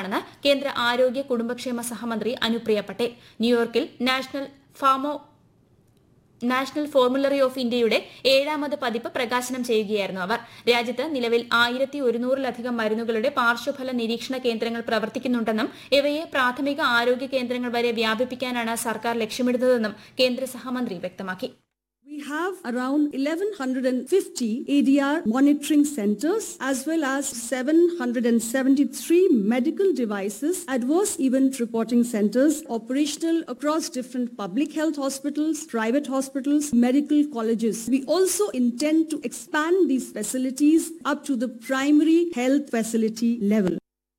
നടത്തുമെന്ന് കേന്ദ്ര ആരോഗ്യ കുടുംബക്ഷേമ സഹമന്ത്രി അനുപ്രിയ പട്ടേൽ ന്യൂയോർക്കിൽ national pharma national formulary of ഇന്ത്യയുടെ ഏഴാമത് പതിപ്പ് പ്രകാശനം ചെയ്യുകയായിരുന്നു അവർ രാജ്യത്ത് നിലവിൽ ആയിരത്തി ഒരുന്നൂറിലധികം മരുന്നുകളുടെ പാർശ്വഫല നിരീക്ഷണ കേന്ദ്രങ്ങൾ പ്രവർത്തിക്കുന്നുണ്ടെന്നും ഇവയെ പ്രാഥമിക ആരോഗ്യ കേന്ദ്രങ്ങൾ വരെ വ്യാപിപ്പിക്കാനാണ് സർക്കാർ ലക്ഷ്യമിടുന്നതെന്നും കേന്ദ്ര സഹമന്ത്രി വ്യക്തമാക്കി We have around 1150 ADR monitoring centers as well as 773 medical devices adverse event reporting centers operational across different public health hospitals, private hospitals, medical colleges. We also intend to expand these facilities up to the primary health facility level.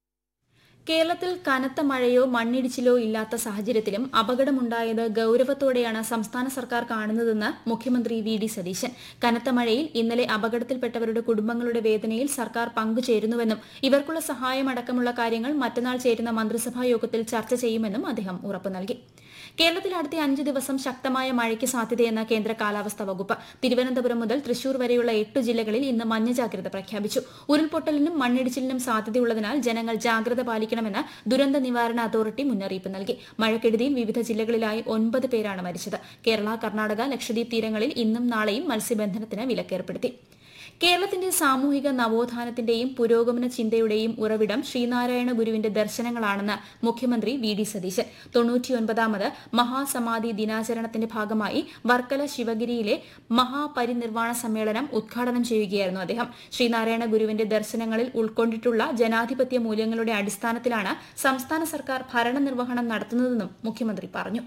കേരളത്തിൽ കനത്ത മഴയോ മണ്ണിടിച്ചിലോ ഇല്ലാത്ത സാഹചര്യത്തിലും അപകടമുണ്ടായത് ഗൌരവത്തോടെയാണ് സംസ്ഥാന സർക്കാർ കാണുന്നതെന്ന് മുഖ്യമന്ത്രി വി ഡി സതീശൻ കനത്ത മഴയിൽ ഇന്നലെ അപകടത്തിൽപ്പെട്ടവരുടെ കുടുംബങ്ങളുടെ വേദനയിൽ സർക്കാർ പങ്കുചേരുന്നുവെന്നും ഇവർക്കുള്ള സഹായമടക്കമുള്ള കാര്യങ്ങൾ മറ്റന്നാൾ ചേരുന്ന മന്ത്രിസഭാ യോഗത്തിൽ ചർച്ച ചെയ്യുമെന്നും അദ്ദേഹം ഉറപ്പു നൽകി കേരളത്തിൽ അടുത്ത അഞ്ച് ദിവസം ശക്തമായ മഴയ്ക്ക് സാധ്യതയെന്ന് കേന്ദ്ര കാലാവസ്ഥാ വകുപ്പ് തിരുവനന്തപുരം മുതൽ തൃശൂർ വരെയുള്ള എട്ട് ജില്ലകളിൽ ഇന്ന് മഞ്ഞ ജാഗ്രത പ്രഖ്യാപിച്ചു ഉരുൾപൊട്ടലിനും മണ്ണിടിച്ചിലിനും സാധ്യതയുള്ളതിനാൽ ജനങ്ങൾ ജാഗ്രത പാലിക്കണമെന്ന് ദുരന്ത നിവാരണ അതോറിറ്റി മുന്നറിയിപ്പ് നൽകി മഴക്കെടുതിയിൽ വിവിധ ജില്ലകളിലായി ഒൻപത് പേരാണ് മരിച്ചത് കേരള കർണാടക ലക്ഷദ്വീപ് തീരങ്ങളിൽ ഇന്നും നാളെയും മത്സ്യബന്ധനത്തിന് വിലക്കേർപ്പെടുത്തി കേരളത്തിന്റെ സാമൂഹിക നവോത്ഥാനത്തിന്റെയും പുരോഗമന ചിന്തയുടെയും ഉറവിടം ശ്രീനാരായണ ഗുരുവിന്റെ ദർശനങ്ങളാണെന്ന് മുഖ്യമന്ത്രി വി ഡി സതീശൻ തൊണ്ണൂറ്റിയൊൻപതാമത് മഹാസമാധി ദിനാചരണത്തിന്റെ ഭാഗമായി വർക്കല ശിവഗിരിയിലെ മഹാപരിനിർവാണ സമ്മേളനം ഉദ്ഘാടനം ചെയ്യുകയായിരുന്നു അദ്ദേഹം ശ്രീനാരായണ ഗുരുവിന്റെ ദർശനങ്ങളിൽ ഉൾക്കൊണ്ടിട്ടുള്ള ജനാധിപത്യ മൂല്യങ്ങളുടെ അടിസ്ഥാനത്തിലാണ് സംസ്ഥാന സർക്കാർ ഭരണനിർവഹണം നടത്തുന്നതെന്നും മുഖ്യമന്ത്രി പറഞ്ഞു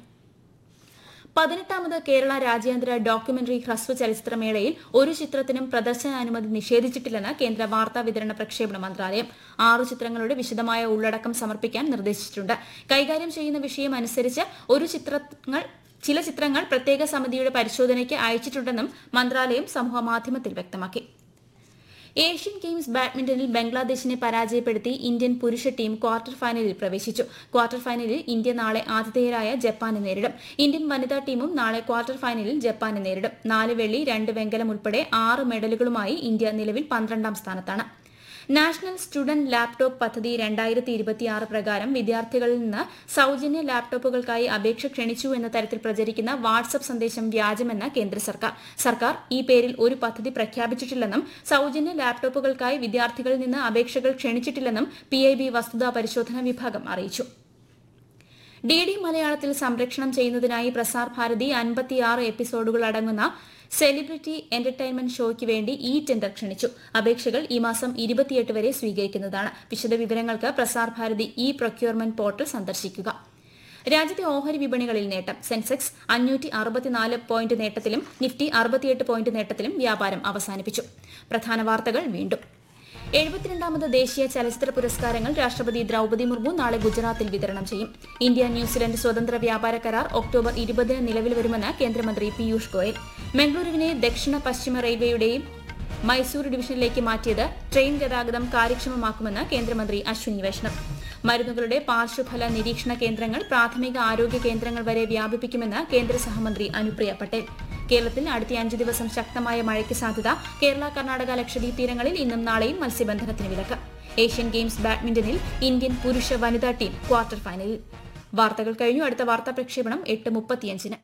പതിനെട്ടാമത് കേരള രാജ്യാന്തര ഡോക്യുമെന്ററി ഹ്രസ്വ ചലച്ചിത്രമേളയിൽ ഒരു ചിത്രത്തിനും പ്രദർശനാനുമതി നിഷേധിച്ചിട്ടില്ലെന്ന് കേന്ദ്ര വാർത്താ വിതരണ പ്രക്ഷേപണ മന്ത്രാലയം ആറു ചിത്രങ്ങളുടെ വിശദമായ ഉള്ളടക്കം സമർപ്പിക്കാൻ നിർദ്ദേശിച്ചിട്ടുണ്ട് കൈകാര്യം ചെയ്യുന്ന വിഷയം അനുസരിച്ച് ഒരു ചിത്രങ്ങൾ ചില ചിത്രങ്ങൾ പ്രത്യേക സമിതിയുടെ പരിശോധനയ്ക്ക് അയച്ചിട്ടുണ്ടെന്നും മന്ത്രാലയം സമൂഹമാധ്യമത്തിൽ വ്യക്തമാക്കി ഏഷ്യൻ ഗെയിംസ് ബാഡ്മിന്റണിൽ ബംഗ്ലാദേശിനെ പരാജയപ്പെടുത്തി ഇന്ത്യൻ പുരുഷ ടീം ക്വാർട്ടർ ഫൈനലിൽ പ്രവേശിച്ചു ക്വാർട്ടർ ഫൈനലിൽ ഇന്ത്യ നാളെ ആതിഥേയരായ ജപ്പാനെ നേരിടും ഇന്ത്യൻ വനിതാ ടീമും നാളെ ക്വാർട്ടർ ഫൈനലിൽ ജപ്പാനെ നേരിടും നാല് വെള്ളി രണ്ട് വെങ്കലം ഉൾപ്പെടെ ആറ് മെഡലുകളുമായി ഇന്ത്യ നിലവിൽ പന്ത്രണ്ടാം സ്ഥാനത്താണ് നാഷണൽ സ്റ്റുഡന്റ് ലാപ്ടോപ്പ് പദ്ധതി രണ്ടായിരത്തി ഇരുപത്തിയാറ് പ്രകാരം വിദ്യാർത്ഥികളിൽ നിന്ന് സൌജന്യ ലാപ്ടോപ്പുകൾക്കായി അപേക്ഷ ക്ഷണിച്ചു എന്ന തരത്തിൽ പ്രചരിക്കുന്ന വാട്സ്ആപ്പ് സന്ദേശം വ്യാജമെന്ന് കേന്ദ്ര സർക്കാർ സർക്കാർ ഈ പേരിൽ ഒരു പദ്ധതി പ്രഖ്യാപിച്ചിട്ടില്ലെന്നും സൌജന്യ ലാപ്ടോപ്പുകൾക്കായി വിദ്യാർത്ഥികളിൽ നിന്ന് അപേക്ഷകൾ ക്ഷണിച്ചിട്ടില്ലെന്നും പി ഐ ബി വസ്തുതാ പരിശോധന വിഭാഗം അറിയിച്ചു ഡി ഡി മലയാളത്തിൽ സംരക്ഷണം ചെയ്യുന്നതിനായി പ്രസാർ ഭാരതി അൻപത്തിയാറ് എപ്പിസോഡുകൾ അടങ്ങുന്ന സെലിബ്രിറ്റി എന്റർടൈൻമെന്റ് ഷോയ്ക്ക് വേണ്ടി ഈ ടെൻഡർ ക്ഷണിച്ചു അപേക്ഷകൾ ഈ മാസം ഇരുപത്തിയെട്ട് വരെ സ്വീകരിക്കുന്നതാണ് വിശദവിവരങ്ങൾക്ക് Prasar Bharati E procurement portal സന്ദർശിക്കുക രാജ്യത്തെ ഓഹരി വിപണികളിൽ നേട്ടം സെൻസെക്സ് അഞ്ഞൂറ്റി അറുപത്തിനാല് പോയിന്റ് നേട്ടത്തിലും നിഫ്റ്റി അറുപത്തിയെട്ട് പോയിന്റ് നേട്ടത്തിലും വ്യാപാരം അവസാനിപ്പിച്ചു പ്രധാന വാർത്തകൾ വീണ്ടും എഴുപത്തിരണ്ടാമത് ദേശീയ ചലച്ചിത്ര പുരസ്കാരങ്ങൾ രാഷ്ട്രപതി ദ്രൌപതി മുർമു നാളെ ഗുജറാത്തിൽ വിതരണം ചെയ്യും ഇന്ത്യ ന്യൂസിലൻഡ് സ്വതന്ത്ര വ്യാപാര കരാർ ഒക്ടോബർ ഇരുപതിന് നിലവിൽ വരുമെന്ന് കേന്ദ്രമന്ത്രി പീയൂഷ് ഗോയൽ മംഗളൂരുവിനെ ദക്ഷിണ പശ്ചിമ റെയിൽവേയുടെയും മൈസൂർ ഡിവിഷനിലേക്ക് മാറ്റിയത് ട്രെയിൻ ഗതാഗതം കാര്യക്ഷമമാക്കുമെന്ന് കേന്ദ്രമന്ത്രി അശ്വിനി വൈഷ്ണവ് മരുന്നുകളുടെ പാർശ്വഫല നിരീക്ഷണ കേന്ദ്രങ്ങൾ പ്രാഥമിക ആരോഗ്യ കേന്ദ്രങ്ങൾ വരെ വ്യാപിപ്പിക്കുമെന്ന് കേന്ദ്ര സഹമന്ത്രി അനുപ്രിയ പട്ടേൽ കേരളത്തിൽ അടുത്ത അഞ്ച് ദിവസം ശക്തമായ മഴയ്ക്ക് സാധ്യത കേരള കർണാടക ലക്ഷദ്വീപ് തീരങ്ങളിൽ ഇന്നും നാളെയും മത്സ്യബന്ധനത്തിന് വിലക്ക് ഏഷ്യൻ ഗെയിംസ് ബാഡ്മിന്റണിൽ ഇന്ത്യൻ പുരുഷ വനിതാ ടീം ക്വാർട്ടർ ഫൈനലിൽ വാർത്തകൾ കഴിഞ്ഞു അടുത്ത വാർത്താ പ്രക്ഷേപണം എട്ട് മുപ്പത്തിയഞ്ചിന്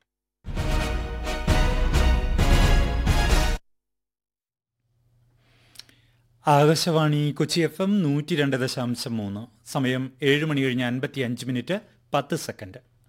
ആകാശവാണി കൊച്ചി എഫ് എം നൂറ്റി രണ്ട് ദശാംശം മൂന്ന് സമയം ഏഴ് മണി കഴിഞ്ഞ് അൻപത്തി അഞ്ച് മിനിറ്റ് പത്ത് സെക്കൻഡ്